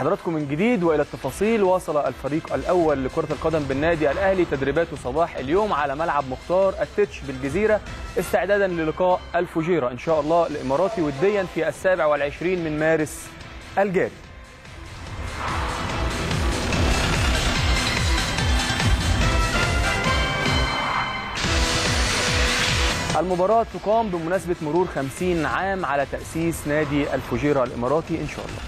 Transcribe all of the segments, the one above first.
حضراتكم من جديد والى التفاصيل وصل الفريق الاول لكره القدم بالنادي الاهلي تدريباته صباح اليوم على ملعب مختار التتش بالجزيره استعدادا للقاء الفجيره ان شاء الله الاماراتي وديا في السابع والعشرين من مارس الجاري المباراة تقام بمناسبة مرور 50 عام على تأسيس نادي الفجيرة الإماراتي إن شاء الله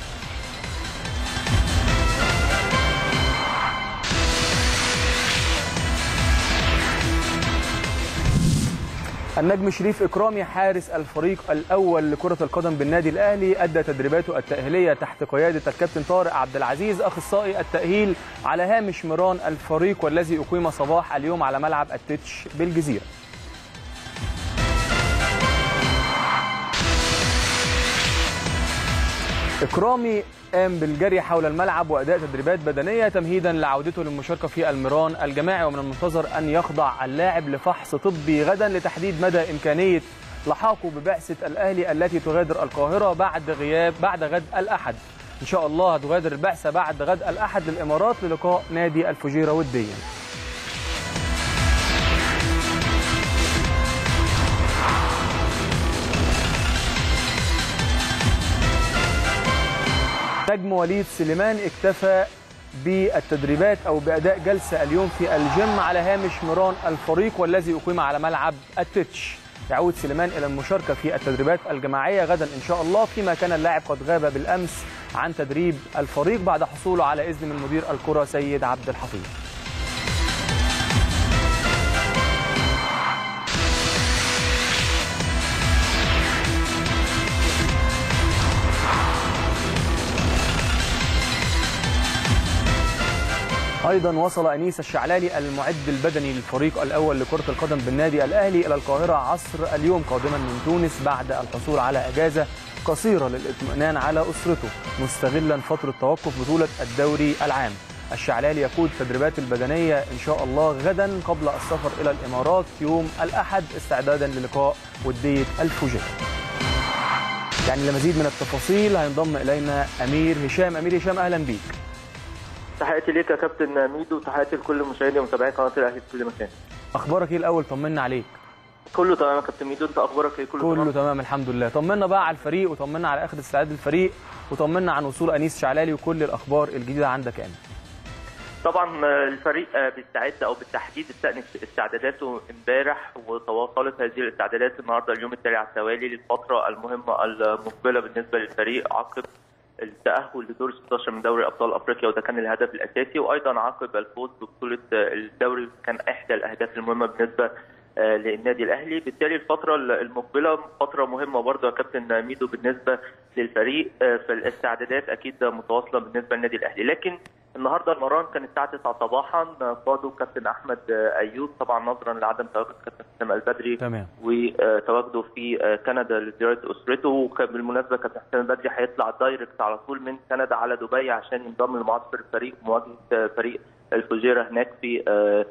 النجم شريف إكرامي حارس الفريق الأول لكرة القدم بالنادي الأهلي أدى تدريباته التأهيلية تحت قيادة الكابتن طارق عبد العزيز أخصائي التأهيل على هامش مران الفريق والذي أقيم صباح اليوم على ملعب التتش بالجزيرة إكرامي قام بالجري حول الملعب وأداء تدريبات بدنية تمهيدا لعودته للمشاركة في المران الجماعي ومن المنتظر أن يخضع اللاعب لفحص طبي غدا لتحديد مدى إمكانية لحاقه ببعثة الأهلي التي تغادر القاهرة بعد غياب بعد غد الأحد إن شاء الله هتغادر البعثة بعد غد الأحد للإمارات للقاء نادي الفجيرة وديا نجم وليد سليمان اكتفى بالتدريبات او باداء جلسه اليوم في الجيم على هامش مران الفريق والذي اقيم على ملعب التتش يعود سليمان الى المشاركه في التدريبات الجماعيه غدا ان شاء الله فيما كان اللاعب قد غاب بالامس عن تدريب الفريق بعد حصوله على اذن من مدير الكره سيد عبد الحفيظ ايضا وصل انيس الشعلالي المعد البدني للفريق الاول لكره القدم بالنادي الاهلي الى القاهره عصر اليوم قادما من تونس بعد الحصول على اجازه قصيره للاطمئنان على اسرته مستغلا فتره توقف بطوله الدوري العام الشعلالي يقود التدريبات البدنيه ان شاء الله غدا قبل السفر الى الامارات يوم الاحد استعدادا للقاء وديه الفجيره يعني لمزيد من التفاصيل هينضم الينا امير هشام امير هشام اهلا بيك تحياتي ليك يا كابتن ميدو وتحياتي لكل مشاهدي ومتابعي قناه الاهلي في كل مكان اخبارك ايه الاول طمنا عليك كله تمام يا كابتن ميدو انت اخبارك ايه كله, كله تمام تمام الحمد لله طمنا بقى على الفريق وطمنا على اخر استعداد الفريق وطمنا عن وصول انيس شعلالي وكل الاخبار الجديده عندك يعني طبعا الفريق بيستعد او بالتحديد استأنف استعداداته امبارح وتواصلت هذه الاستعدادات النهارده اليوم التالي على التوالي للفتره المهمه المقبله بالنسبه للفريق عقب التأهل لدور 16 من دوري أبطال أفريقيا وده كان الهدف الأساسي وأيضا عقب الفوز ببطولة الدوري كان إحدى الأهداف المهمة بالنسبة للنادي الأهلي بالتالي الفترة المقبلة فترة مهمة برضه يا كابتن ميدو بالنسبة للفريق فالاستعدادات أكيد متواصلة بالنسبة للنادي الأهلي لكن النهارده المران كان الساعه 9 صباحا قادوا كابتن احمد ايوب طبعا نظرا لعدم تواجد كابتن حسام البدري تمام وتواجده في كندا لزياره اسرته وبالمناسبه كابتن حسام البدري هيطلع دايركت على طول من كندا على دبي عشان ينضم لمعسكر الفريق مواجهه فريق الفجيره هناك في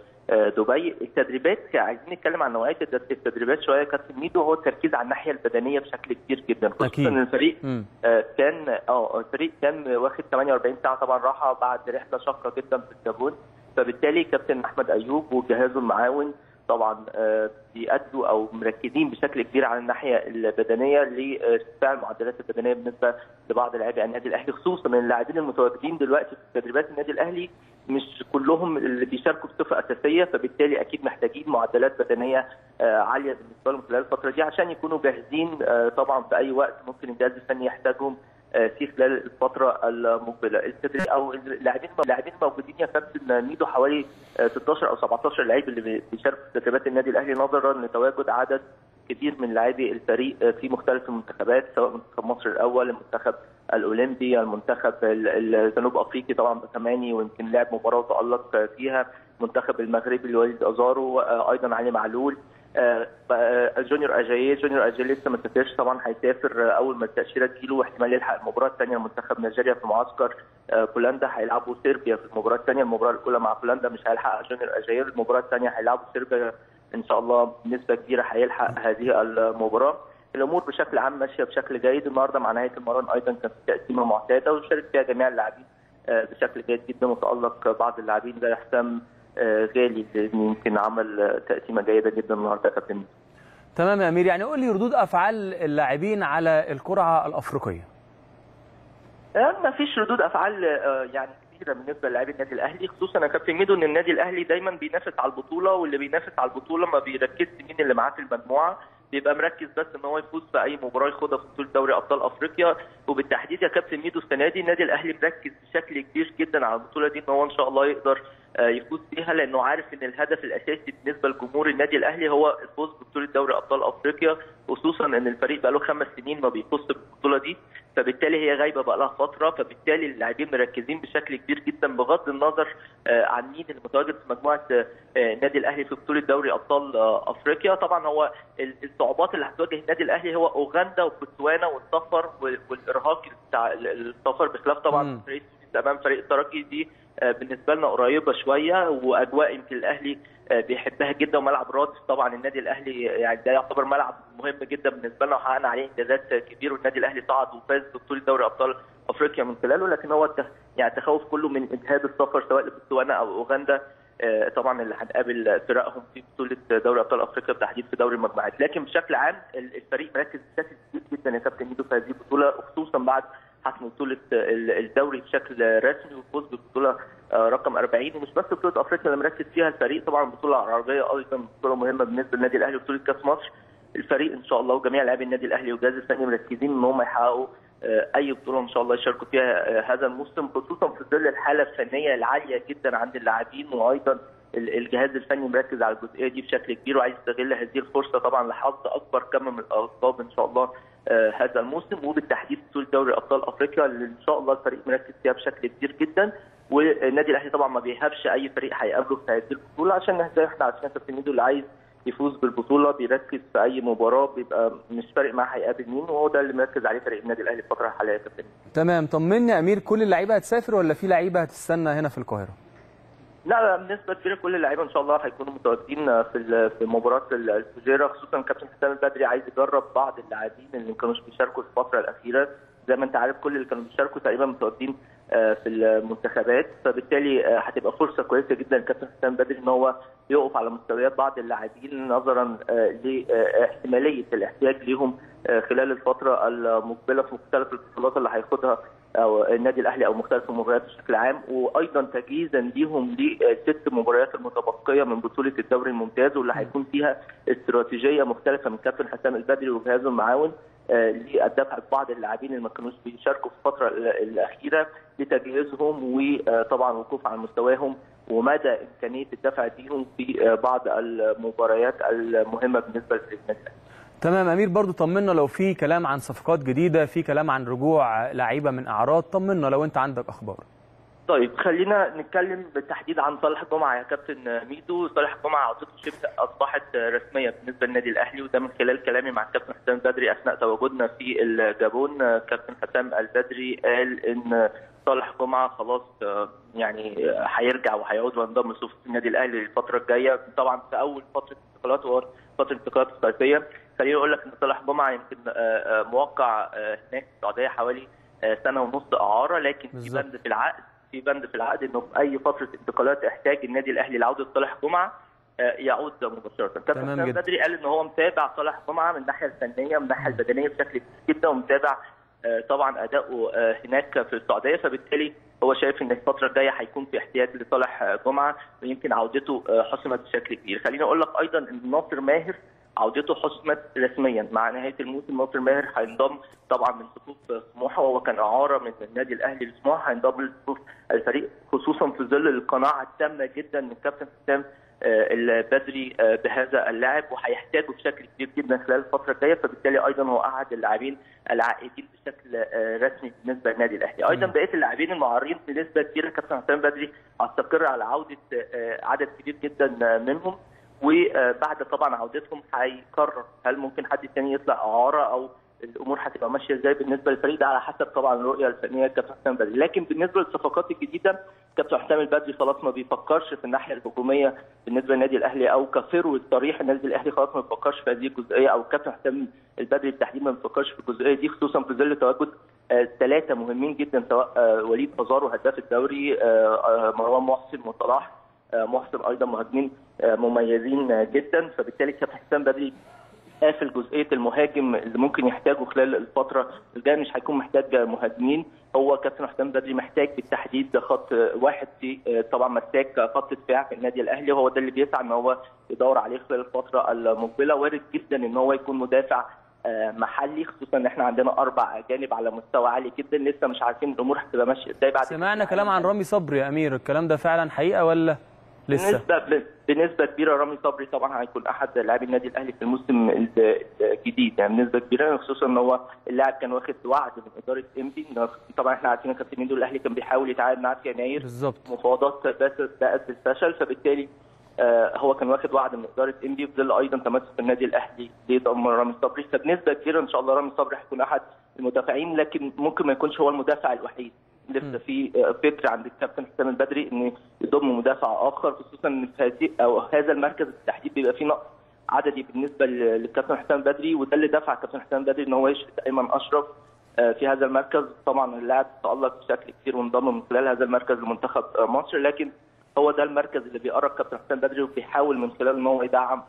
دبي التدريبات عايزين نتكلم عن نوعيه التدريبات شويه كابتن ميدو هو التركيز على الناحيه البدنيه بشكل كبير جدا خصوصا ان الفريق مم. كان اه الفريق كان واخد 48 ساعه طبعا راحه بعد رحله شاقه جدا في الجابون فبالتالي كابتن احمد ايوب وجهازه المعاون طبعا بيأدوا او مركزين بشكل كبير على الناحيه البدنيه لارتفاع المعدلات البدنيه بالنسبه لبعض لاعبي النادي الاهلي خصوصا من اللاعبين المتواجدين دلوقتي في تدريبات النادي الاهلي مش كلهم اللي بيشاركوا بصفه اساسيه فبالتالي اكيد محتاجين معدلات بدنيه عاليه بالنسبه لهم خلال الفتره دي عشان يكونوا جاهزين طبعا في اي وقت ممكن الجهاز الفني يحتاجهم في خلال الفتره المقبله التدريب او اللاعبين اللاعبين موجودين يا كابتن ميدو حوالي 16 او 17 لعيب اللي بيشاركوا في تدريبات النادي الاهلي نظرا لتواجد عدد كبير من لاعبي الفريق في مختلف المنتخبات سواء منتخب مصر الاول المنتخب الاولمبي المنتخب الجنوب افريقي طبعا بثماني ويمكن لعب مباراه وتالق فيها المنتخب المغربي لوليد ازارو ايضا علي معلول جونيور اجاييه جونيور اجاييه لسه ما سافرش طبعا هيسافر اول ما التاشيره تجيله واحتمال يلحق المباراه الثانيه لمنتخب نيجيريا في معسكر بولندا هيلعبوا صربيا في المباراه الثانيه المباراه الاولى مع بولندا مش هيلحق جونيور اجاييه المباراه الثانيه هيلعبوا صربيا ان شاء الله بنسبه كبيره هيلحق هذه المباراه الامور بشكل عام ماشيه بشكل جيد النهارده مع نهايه المران ايضا كانت تقسيمه معتاده وشارك فيها جميع اللاعبين بشكل جيد جدا وتالق بعض اللاعبين زي حسام غالي اللي يمكن عمل تقسيمه جيده جدا النهارده يا كابتن تمام يا امير يعني قول لي ردود افعال اللاعبين على القرعه الافريقيه ما فيش ردود افعال يعني كبيره بالنسبه للاعبي النادي الاهلي خصوصا يا كابتن ميدو ان النادي الاهلي دايما بينافس على البطوله واللي بينافس على البطوله ما بيركزش مين اللي معاه في المجموعه بيبقى مركز بس ان هو يفوز في اي مباراه ياخدها في بطوله دوري ابطال افريقيا وبالتحديد يا كابتن ميدو السنه دي النادي الاهلي مركز بشكل كبير جدا على البطوله دي ان هو ان شاء الله يقدر يفوز بيها لانه عارف ان الهدف الاساسي بالنسبه لجمهور النادي الاهلي هو الفوز ببطوله دوري ابطال افريقيا خصوصا ان الفريق بقى له خمس سنين ما بيفوزش بالبطوله دي فبالتالي هي غايبه بقى لها فتره فبالتالي اللاعبين مركزين بشكل كبير جدا بغض النظر عن مين اللي متواجد في مجموعه النادي الاهلي في بطوله دوري ابطال افريقيا طبعا هو الصعوبات اللي هتواجه النادي الاهلي هو اوغندا وبوتسوانا والسفر والارهاق بتاع السفر بخلاف طبعا فريق امام فريق الترجي دي بالنسبه لنا قريبه شويه واجواء يمكن الاهلي بيحبها جدا وملعب رادس طبعا النادي الاهلي يعني ده يعتبر ملعب مهم جدا بالنسبه لنا وحققنا عليه انجازات كبيره والنادي الاهلي صعد وفاز ببطوله دوري ابطال افريقيا من خلاله لكن هو يعني التخوف كله من اجهاد السفر سواء لبوتسوانا او اوغندا طبعا اللي هنقابل فرقهم في بطوله دوري ابطال افريقيا بالتحديد في دوري المجموعات لكن بشكل عام الفريق مركز بشكل كبير جدا يا كابتن ميدو في هذه البطوله خصوصا بعد حسم بطوله الدوري بشكل رسمي والفوز بالبطوله رقم 40 ومش بس بطوله افريقيا اللي مركز فيها الفريق طبعا البطوله العربيه ايضا بطوله مهمه بالنسبه للنادي الاهلي وبطوله كاس مصر الفريق ان شاء الله وجميع لاعبي النادي الاهلي والجهاز الفني مركزين ان هم يحققوا اي بطوله ان شاء الله يشاركوا فيها هذا الموسم خصوصا في ظل الحاله الفنيه العاليه جدا عند اللاعبين وايضا الجهاز الفني مركز على الجزئيه دي بشكل كبير وعايز يستغل هذه الفرصه طبعا لحظ اكبر كم من الالقاب ان شاء الله هذا الموسم وبالتحديد بطوله دوري ابطال افريقيا اللي ان شاء الله الفريق مركز فيها بشكل كبير جدا والنادي الاهلي طبعا ما بيهابش اي فريق هيقابله في هذه البطوله عشان زي احنا عارفين كابتن ميدو اللي عايز يفوز بالبطوله بيركز في اي مباراه بيبقى مش فارق معاه هيقابل مين وهو ده اللي مركز عليه فريق النادي الاهلي الفتره الحاليه يا كابتن تمام طمني يا امير كل اللعيبه هتسافر ولا في لعيبه هتستنى هنا في القاهره؟ لا لا بنسبه كبيره كل اللعيبه ان شاء الله هيكونوا متواجدين في في مباراه الفجيره خصوصا كابتن حسام البدري عايز يجرب بعض اللاعبين اللي ما كانوش بيشاركوا في الفتره الاخيره زي ما انت عارف كل اللي كانوا بيشاركوا تقريبا متواجدين في المنتخبات فبالتالي هتبقى فرصه كويسه جدا للكابتن حسام بدري ان هو يقف على مستويات بعض اللاعبين نظرا لاحتماليه الاحتياج ليهم خلال الفتره المقبله في مختلف البطولات اللي هياخدها او النادي الاهلي او مختلف المباريات بشكل عام وايضا تجهيزا ليهم لست مباريات المتبقيه من بطوله الدوري الممتاز واللي هيكون فيها استراتيجيه مختلفه من كابتن حسام البدري وجهازه المعاون للدفع ببعض اللاعبين اللي ما كانوش بيشاركوا في الفتره الاخيره لتجهيزهم وطبعا الوقوف على مستواهم ومدى امكانيه الدفع بيهم في بعض المباريات المهمه بالنسبه للنادي الاهلي. تمام امير برضو طمنا لو في كلام عن صفقات جديده في كلام عن رجوع لعيبه من اعراض طمنا لو انت عندك اخبار طيب خلينا نتكلم بالتحديد عن صالح جمعه يا كابتن ميدو صالح جمعه عودته شبه اصبحت رسميه بالنسبه للنادي الاهلي وده من خلال كلامي مع الكابتن حسام البدري اثناء تواجدنا في الجابون كابتن حسام البدري قال ان صالح جمعه خلاص يعني هيرجع وهيعود وينضم لصفوف النادي الاهلي الفتره الجايه طبعا في اول فتره انتقالات وهو فتره انتقالات الصيفيه خليني اقول لك ان صالح جمعه يمكن موقع هناك في السعوديه حوالي سنه ونص اعاره لكن في بند في العقد في بند في العقد انه في اي فتره انتقالات احتاج النادي الاهلي لعوده صالح جمعه يعود مباشره. كابتن حسام بدري قال ان هو متابع صالح جمعه من الناحيه الفنيه من الناحيه البدنيه بشكل كبير جدا ومتابع طبعا اداؤه هناك في السعوديه فبالتالي هو شايف ان الفتره الجايه هيكون في احتياج لصالح جمعه ويمكن عودته حسمت بشكل كبير. خليني اقول لك ايضا ان ناصر ماهر عودته حسمت رسميا مع نهايه الموسم ناصر ماهر هينضم طبعا من صفوف سموحه وهو كان اعاره من النادي الاهلي لسموحه هينضم لصفوف الفريق خصوصا في ظل القناعه التامه جدا من كابتن حسام البدري بهذا اللاعب وهيحتاجه بشكل كبير جدا خلال الفتره الجايه فبالتالي ايضا هو احد اللاعبين العائدين بشكل رسمي بالنسبه للنادي الاهلي ايضا بقيه اللاعبين المعارين بنسبه كبيره كابتن حسام بدري هتستقر على عوده عدد كبير جدا منهم وبعد طبعا عودتهم هيقرر هل ممكن حد تاني يطلع اعاره او الامور هتبقى ماشيه ازاي بالنسبه للفريق ده على حسب طبعا الرؤيه الفنيه لكابتن حسام البدري لكن بالنسبه للصفقات الجديده كابتن حسام البدري خلاص ما بيفكرش في الناحيه الهجوميه بالنسبه للنادي الاهلي او كفرو صريح النادي الاهلي خلاص ما بيفكرش في هذه الجزئيه او كابتن حسام البدري بالتحديد ما بيفكرش في الجزئيه دي خصوصا في ظل تواجد ثلاثه مهمين جدا سواء وليد ازارو هداف الدوري مروان محسن وصلاح محسن ايضا مهاجمين مميزين جدا فبالتالي كابتن حسام بدري قافل جزئيه المهاجم اللي ممكن يحتاجه خلال الفتره الجايه مش هيكون محتاج مهاجمين هو كابتن حسام بدري محتاج بالتحديد خط واحد في طبعا مساك خط دفاع في النادي الاهلي وهو ده اللي بيسعى ان هو يدور عليه خلال الفتره المقبله وارد جدا ان هو يكون مدافع محلي خصوصا ان احنا عندنا اربع اجانب على مستوى عالي جدا لسه مش عارفين الامور هتبقى ماشيه ازاي بعد سمعنا كلام عن رامي صبري يا امير الكلام ده فعلا حقيقه ولا لسه بنسبه بنسبه كبيره رامي صبري طبعا هيكون احد لاعبي النادي الاهلي في الموسم الجديد يعني بنسبه كبيره خصوصا ان هو اللاعب كان واخد وعد من اداره انبي طبعا احنا عارفين كابتن ميدو الاهلي كان بيحاول يتعاقد معاه في يناير بالظبط مفاوضات بقت بالفشل فبالتالي آه هو كان واخد وعد من اداره انبي في ظل ايضا تمسك النادي الاهلي لضم رامي صبري فبنسبه كبيره ان شاء الله رامي صبري هيكون احد المدافعين لكن ممكن ما يكونش هو المدافع الوحيد لسه في فكر عند الكابتن حسام البدري ان يضم مدافع اخر خصوصا ان في هذه او هذا المركز بالتحديد بيبقى فيه نقص عددي بالنسبه للكابتن حسام البدري وده اللي دفع الكابتن حسام البدري ان هو يشرك ايمن اشرف في هذا المركز طبعا اللاعب تالق بشكل كبير وانضم من خلال هذا المركز لمنتخب مصر لكن هو ده المركز اللي بيقرب كابتن حسام بدري وبيحاول من خلاله ان هو يدعم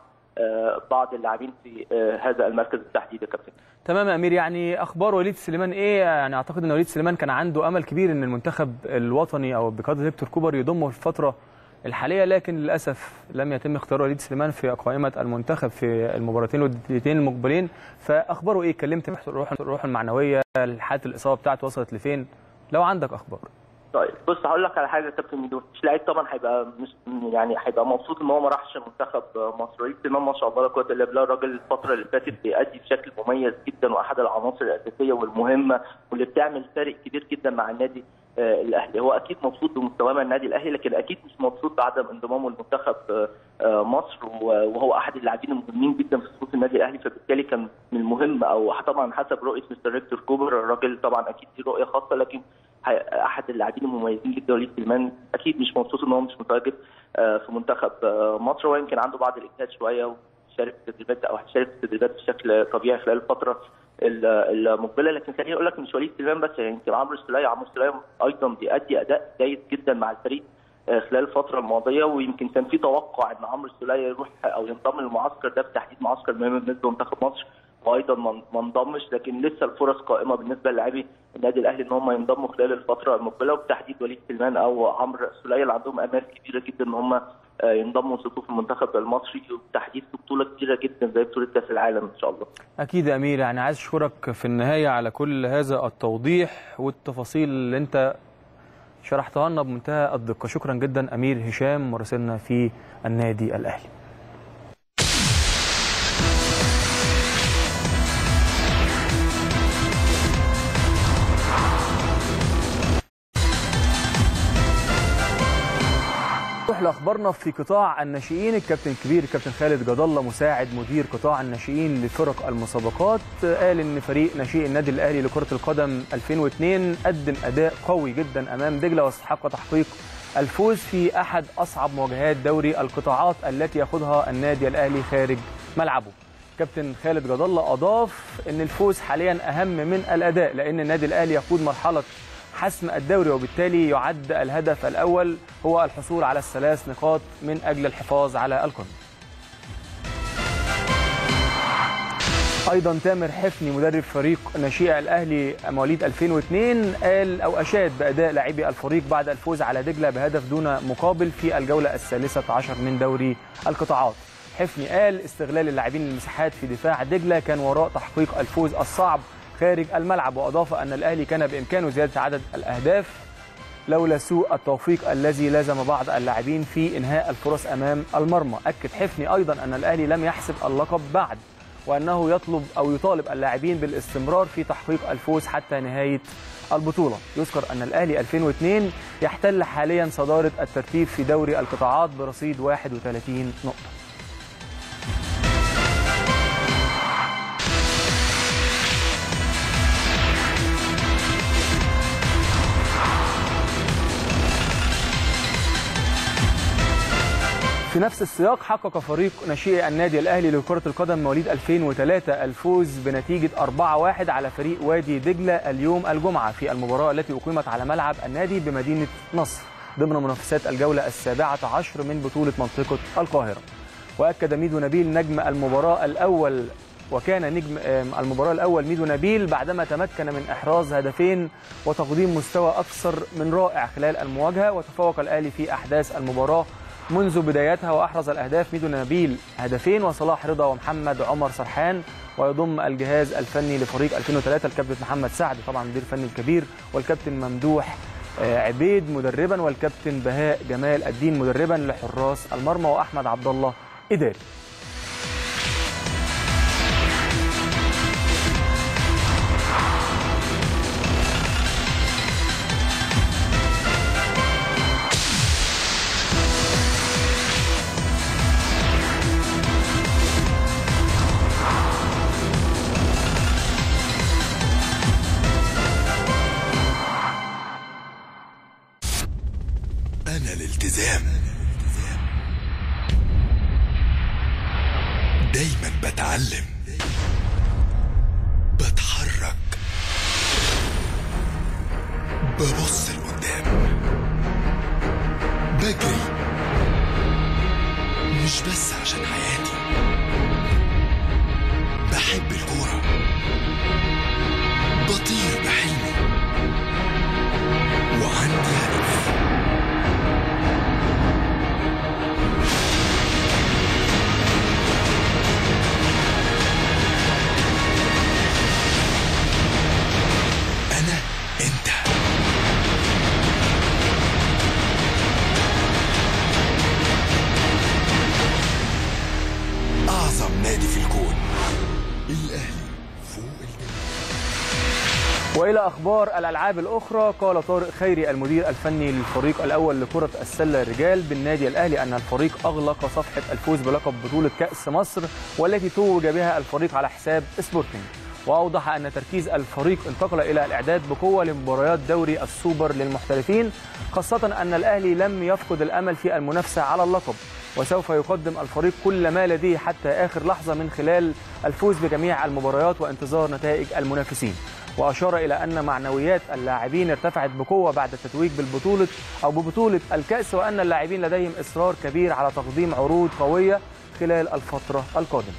بعض اللاعبين في هذا المركز بالتحديد يا كابتن تمام يا امير يعني اخبار وليد سليمان ايه يعني اعتقد ان وليد سليمان كان عنده امل كبير ان المنتخب الوطني او بقياده هيكتور كوبر يضمه في الفتره الحاليه لكن للاسف لم يتم اختيار وليد سليمان في قائمه المنتخب في المباراتين والوديتين المقبلين فاخباره ايه كلمت الروح الروح المعنويه حاله الاصابه بتاعته وصلت لفين لو عندك اخبار طيب بص هقول لك على حاجه يا كابتن ميدو مش لعيب طبعا هيبقى مش يعني هيبقى مبسوط ان هو ما راحش منتخب مصر وليد سليمان ما شاء الله لا قوه الا بالله الراجل الفتره اللي فاتت بيأدي بشكل مميز جدا واحد العناصر الاساسيه والمهمه واللي بتعمل فارق كبير جدا مع النادي آه الاهلي هو اكيد مبسوط بمستواه مع النادي الاهلي لكن اكيد مش مبسوط بعدم انضمامه لمنتخب آه مصر وهو احد اللاعبين المهمين جدا في صفوف النادي الاهلي فبالتالي كان من المهم او طبعا حسب رؤيه مستر ريكتور كوبر الراجل طبعا اكيد في رؤيه خاصه لكن احد اللاعبين المميزين جدا وليد سليمان اكيد مش مبسوط ان هو مش متواجد في منتخب مصر ويمكن عنده بعض الاجهاد شويه وشارك في التدريبات او هيشارك في التدريبات بشكل طبيعي خلال الفتره المقبله لكن خليني اقول لك مش وليد سليمان بس يعني يمكن عمرو السوليه عمرو السوليه ايضا بيأدي اداء جيد جدا مع الفريق خلال الفتره الماضيه ويمكن كان في توقع ان عمرو السوليه يروح او ينضم للمعسكر ده بالتحديد معسكر مهم بالنسبه لمنتخب مصر وايضا ما انضمش لكن لسه الفرص قائمه بالنسبه للاعبي النادي الاهلي ان هم ينضموا خلال الفتره المقبله وبالتحديد وليد سليمان او عمرو السوليه اللي عندهم امال كبيره جدا ان هم ينضموا لصفوف المنتخب المصري وبالتحديد في بطوله كبيره جدا زي بطوله كاس العالم ان شاء الله. اكيد يا امير يعني عايز اشكرك في النهايه على كل هذا التوضيح والتفاصيل اللي انت شرحتها لنا بمنتهى الدقه شكرا جدا امير هشام مراسلنا في النادي الاهلي. نروح لاخبارنا في قطاع الناشئين الكابتن الكبير الكابتن خالد جد الله مساعد مدير قطاع الناشئين لفرق المسابقات قال ان فريق ناشئ النادي الاهلي لكره القدم 2002 قدم اداء قوي جدا امام دجله واستحق تحقيق الفوز في احد اصعب مواجهات دوري القطاعات التي ياخذها النادي الاهلي خارج ملعبه كابتن خالد جد الله اضاف ان الفوز حاليا اهم من الاداء لان النادي الاهلي يقود مرحله حسم الدوري وبالتالي يعد الهدف الأول هو الحصول على الثلاث نقاط من أجل الحفاظ على القمة ايضا تامر حفني مدرب فريق ناشئه الاهلي مواليد 2002 قال او اشاد باداء لاعبي الفريق بعد الفوز على دجله بهدف دون مقابل في الجوله الثالثه عشر من دوري القطاعات حفني قال استغلال اللاعبين المساحات في دفاع دجله كان وراء تحقيق الفوز الصعب خارج الملعب واضاف ان الاهلي كان بامكانه زياده عدد الاهداف لولا سوء التوفيق الذي لازم بعض اللاعبين في انهاء الفرص امام المرمى اكد حفني ايضا ان الاهلي لم يحسب اللقب بعد وانه يطلب او يطالب اللاعبين بالاستمرار في تحقيق الفوز حتى نهايه البطوله يذكر ان الاهلي 2002 يحتل حاليا صداره الترتيب في دوري القطاعات برصيد 31 نقطه في في نفس السياق حقق فريق ناشئي النادي الاهلي لكره القدم مواليد 2003 الفوز بنتيجه 4-1 على فريق وادي دجله اليوم الجمعه في المباراه التي اقيمت على ملعب النادي بمدينه نصر ضمن منافسات الجوله السابعه عشر من بطوله منطقه القاهره. واكد ميدو نبيل نجم المباراه الاول وكان نجم المباراه الاول ميدو نبيل بعدما تمكن من احراز هدفين وتقديم مستوى اكثر من رائع خلال المواجهه وتفوق الاهلي في احداث المباراه منذ بدايتها واحرز الاهداف ميدو نبيل هدفين وصلاح رضا ومحمد عمر سرحان ويضم الجهاز الفني لفريق 2003 الكابتن محمد سعد طبعا المدير الفني الكبير والكابتن ممدوح عبيد مدربا والكابتن بهاء جمال الدين مدربا لحراس المرمى واحمد عبد الله اداري أنا الالتزام دايما بتعلم بتحرك ببص لقدام بجري مش بس عشان حياتي بحب الكورة بطير بحلمي وعندي هدف أنا أنت أعظم نادي في الكون الأهلي فوق الجميع والى اخبار الالعاب الاخرى قال طارق خيري المدير الفني للفريق الاول لكره السله الرجال بالنادي الاهلي ان الفريق اغلق صفحه الفوز بلقب بطوله كاس مصر والتي توج بها الفريق على حساب سبورتنج واوضح ان تركيز الفريق انتقل الى الاعداد بقوه لمباريات دوري السوبر للمحترفين خاصه ان الاهلي لم يفقد الامل في المنافسه على اللقب وسوف يقدم الفريق كل ما لديه حتى اخر لحظه من خلال الفوز بجميع المباريات وانتظار نتائج المنافسين واشار الى ان معنويات اللاعبين ارتفعت بقوه بعد التتويج بالبطوله او ببطوله الكاس وان اللاعبين لديهم اصرار كبير على تقديم عروض قويه خلال الفتره القادمه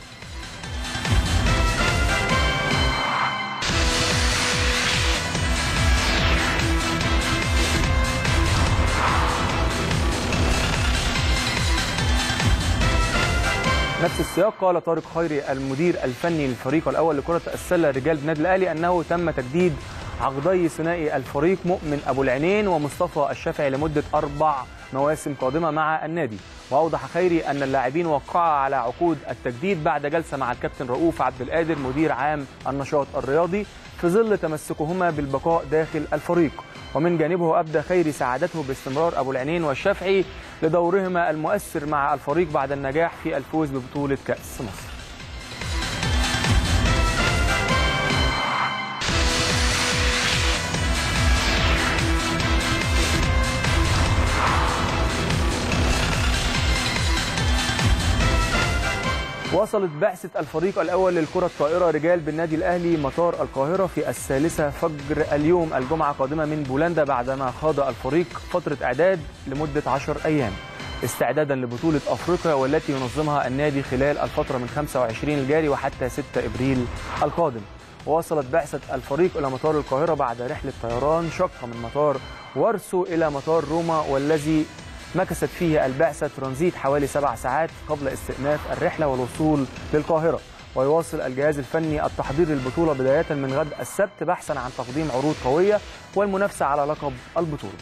نفس السياق قال طارق خيري المدير الفني للفريق الاول لكره السله رجال النادي الاهلي انه تم تجديد عقدي ثنائي الفريق مؤمن ابو العينين ومصطفى الشافعي لمده اربع مواسم قادمه مع النادي واوضح خيري ان اللاعبين وقعوا على عقود التجديد بعد جلسه مع الكابتن رؤوف عبد القادر مدير عام النشاط الرياضي في ظل تمسكهما بالبقاء داخل الفريق ومن جانبه ابدى خيري سعادته باستمرار ابو العينين والشافعي لدورهما المؤثر مع الفريق بعد النجاح في الفوز ببطوله كاس مصر وصلت بعثة الفريق الأول للكرة الطائرة رجال بالنادي الأهلي مطار القاهرة في الثالثة فجر اليوم الجمعة قادمة من بولندا بعدما خاض الفريق فترة إعداد لمدة 10 أيام استعدادا لبطولة أفريقيا والتي ينظمها النادي خلال الفترة من 25 الجاري وحتى 6 إبريل القادم ووصلت بعثة الفريق إلى مطار القاهرة بعد رحلة طيران شاقة من مطار وارسو إلى مطار روما والذي مكثت فيه البعثة ترانزيت حوالي سبع ساعات قبل استئناف الرحلة والوصول للقاهرة ويواصل الجهاز الفني التحضير للبطولة بداية من غد السبت بحثا عن تقديم عروض قوية والمنافسة على لقب البطولة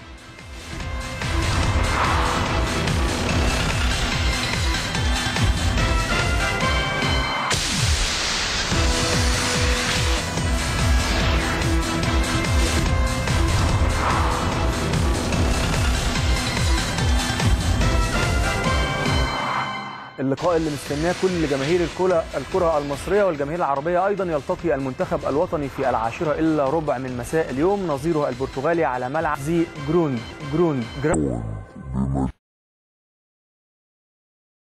اللقاء اللي مستناه كل جماهير الكرة الكرة المصرية والجماهير العربية أيضا يلتقي المنتخب الوطني في العاشرة إلا ربع من مساء اليوم نظيره البرتغالي على ملعب زي جروند جروند, جروند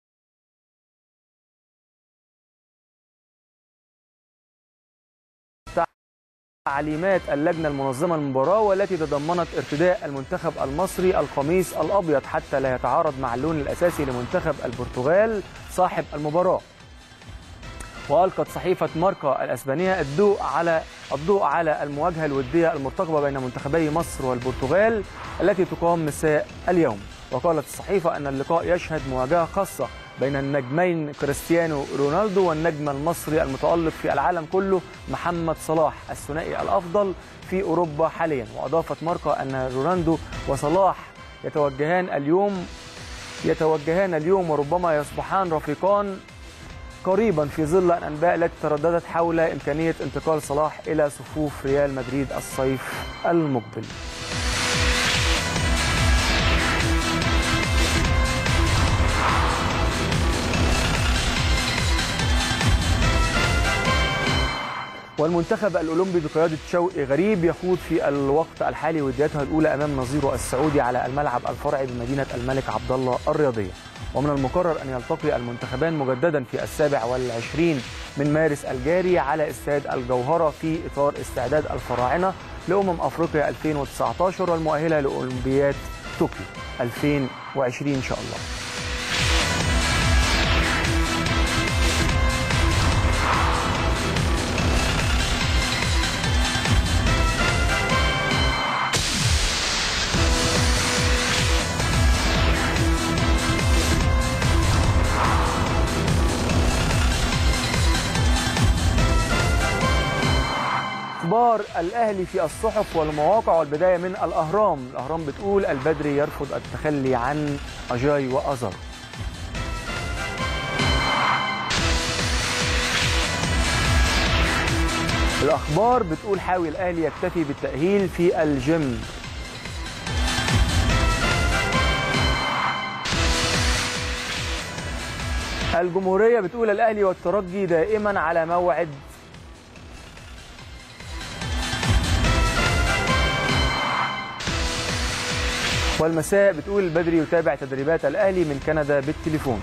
تعليمات اللجنة المنظمة للمباراة والتي تضمنت ارتداء المنتخب المصري القميص الأبيض حتى لا يتعارض مع اللون الأساسي لمنتخب البرتغال صاحب المباراة وألقت صحيفة ماركا الأسبانية الضوء على الضوء على المواجهة الودية المرتقبة بين منتخبي مصر والبرتغال التي تقام مساء اليوم وقالت الصحيفة أن اللقاء يشهد مواجهة خاصة بين النجمين كريستيانو رونالدو والنجم المصري المتألق في العالم كله محمد صلاح الثنائي الأفضل في أوروبا حاليا وأضافت ماركا أن رونالدو وصلاح يتوجهان اليوم يتوجهان اليوم وربما يصبحان رفيقان قريبا في ظل الانباء التي ترددت حول امكانيه انتقال صلاح الى صفوف ريال مدريد الصيف المقبل. والمنتخب الاولمبي بقياده شوقي غريب يخوض في الوقت الحالي ودياته الاولى امام نظيره السعودي على الملعب الفرعي بمدينه الملك عبد الله الرياضيه ومن المقرر ان يلتقي المنتخبان مجددا في السابع والعشرين من مارس الجاري على استاد الجوهره في اطار استعداد الفراعنه لامم افريقيا 2019 والمؤهله لاولمبياد طوكيو 2020 ان شاء الله اخبار الاهلي في الصحف والمواقع والبدايه من الاهرام الاهرام بتقول البدري يرفض التخلي عن اجاي وازر الاخبار بتقول حاول الاهلي يكتفي بالتاهيل في الجيم الجمهوريه بتقول الاهلي والترجي دائما على موعد والمساء بتقول البدري يتابع تدريبات الاهلي من كندا بالتليفون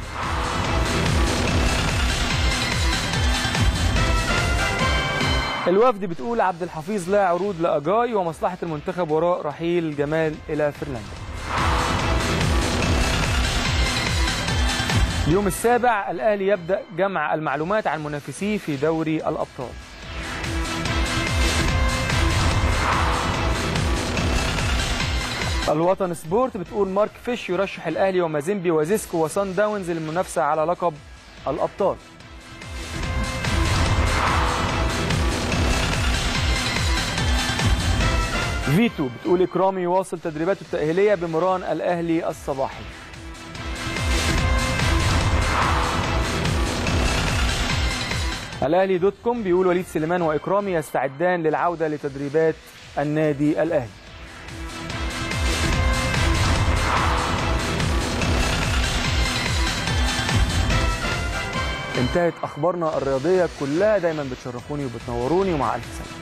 الوفد بتقول عبد الحفيظ لا عروض لاجاي ومصلحه المنتخب وراء رحيل جمال الى فنلندا اليوم السابع الاهلي يبدا جمع المعلومات عن منافسيه في دوري الابطال الوطن سبورت بتقول مارك فيش يرشح الاهلي ومازيمبي وزيسكو وسان داونز للمنافسه على لقب الابطال فيتو بتقول اكرامي يواصل تدريباته التاهيليه بمران الاهلي الصباحي الاهلي دوت كوم بيقول وليد سليمان واكرامي يستعدان للعوده لتدريبات النادي الاهلي انتهت اخبارنا الرياضيه كلها دايما بتشرفوني وبتنوروني ومع الف سلامه